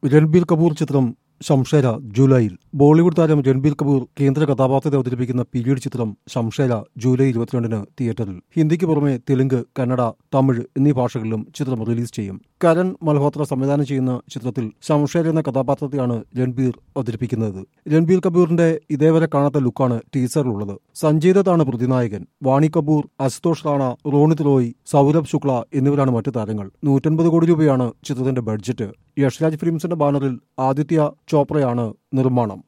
രൺബീർ കപൂർ ചിത്രം ശംഷേര ജൂലൈയിൽ ബോളിവുഡ് താരം രൺബീർ കപൂർ കേന്ദ്ര കഥാപാത്രത്തെ അവതരിപ്പിക്കുന്ന പീരീഡ് ചിത്രം ശംഷേര ജൂലൈ ഇരുപത്തിരണ്ടിന് തിയേറ്ററിൽ ഹിന്ദിക്ക് പുറമെ തെലുങ്ക് കന്നഡ തമിഴ് എന്നീ ഭാഷകളിലും ചിത്രം റിലീസ് ചെയ്യും കരൺ മൽഹോത്ര സംവിധാനം ചെയ്യുന്ന ചിത്രത്തിൽ ശംഷേര എന്ന കഥാപാത്രത്തെയാണ് രൺബീർ അവതരിപ്പിക്കുന്നത് രൺബീർ കപൂറിന്റെ ഇതേവരെ കാണാത്ത ലുക്കാണ് ടീസറിലുള്ളത് സഞ്ജയ് ദത്താണ് പ്രതിനായകൻ വാണി കപൂർ അശുതോഷ് റാണ റോണിത് റോയ് സൗരഭ് ശുക്ല എന്നിവരാണ് മറ്റു താരങ്ങൾ നൂറ്റൻപത് കോടി രൂപയാണ് ചിത്രത്തിന്റെ ബഡ്ജറ്റ് യഷ്രാജ് ഫിലിംസിന്റെ ബാനറിൽ ആദിത്യ ചോപ്രയാണ് നിർമ്മാണം